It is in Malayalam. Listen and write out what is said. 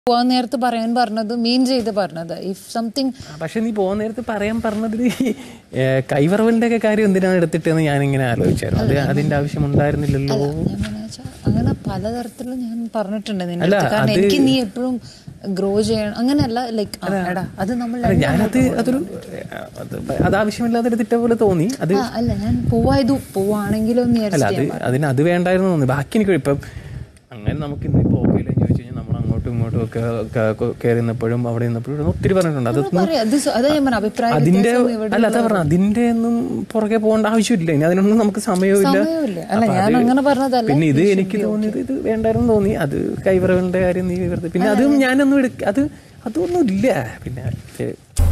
പോവാൻ നേരത്ത് പറയാൻ പറഞ്ഞത് മീൻ ചെയ്ത് പറഞ്ഞത് ഇഫ് സംതിങ് പക്ഷെ നീ പോകുന്ന നേരത്ത് പറയാൻ പറഞ്ഞതിൽ കൈവറവലിന്റെ ഒക്കെ കാര്യം എന്തിനാണ് എടുത്തിട്ടെന്ന് ഞാനിങ്ങനെ ആലോചിച്ചായിരുന്നു അത് അതിന്റെ ആവശ്യം ഉണ്ടായിരുന്നില്ലല്ലോ ഞാൻ പറഞ്ഞാ അങ്ങനെ പലതരത്തിലും ഞാൻ പറഞ്ഞിട്ടുണ്ട് നിന്റെ അല്ല, അടുത്ത്. കാരണം അത് എനിക്ക് നീ എപ്പോഴും ഗ്രോ ചെയ്യണം അങ്ങനെയല്ല ലൈക്ക് എടാ അത് നമ്മൾ അല്ല, ഞാനത് അതൊരു അത് അത് ആവശ്യമില്ലാതെ എടുത്തിട്ട പോലെ തോന്നി അത് ആ, അല്ല ഞാൻ പോവായതു പോവാണെങ്കിലോ എന്ന് അല്ല വിചാരിച്ചിട്ട് അത് അതിന് അത് വേണ്ടായിരുന്നു തോന്നി ബാക്കി എനിക്ക് ഇപ്പം അങ്ങനെ നമുക്ക് ഇന്ന് ഇപ്പോൾ ഓക്കെ ചോദിച്ചു കഴിഞ്ഞാൽ നമ്മൾ അങ്ങോട്ടും ഇങ്ങോട്ടും ഒക്കെ ക- കയറി നിന്നപ്പോഴും അവിടെ നിന്നപ്പോഴും ഒത്തിരി പറഞ്ഞിട്ടുണ്ട് അതൊന്നും പറയാം അത് സ- അതാ ഞാൻ പറഞ്ഞ അഭിപ്രായ അതിന്റെ വ്യത്യാസം ഇവിടെ അല്ല അതാ പറഞ്ഞ അതിന്റെ ഒന്നും പുറകെ പോകേണ്ട ആവശ്യമില്ല ഇനി അതിനൊന്നും നമുക്ക് സമയമില്ല സമയമില്ല. അല്ല, അപ്പൊ ഞാൻ അത് അങ്ങനെ പറഞ്ഞതല്ല. പിന്നെ ഇത് എനിക്ക് തോന്നിയത് ഇത് വേണ്ടായിരുന്നു തോന്നി അത് കൈവറവലിന്റെ കാര്യം നീ വെറുതെ പിന്നെ അതും ഞാനൊന്നും എടുക്ക അത് അതൊന്നും ഇല്ല പിന്നെ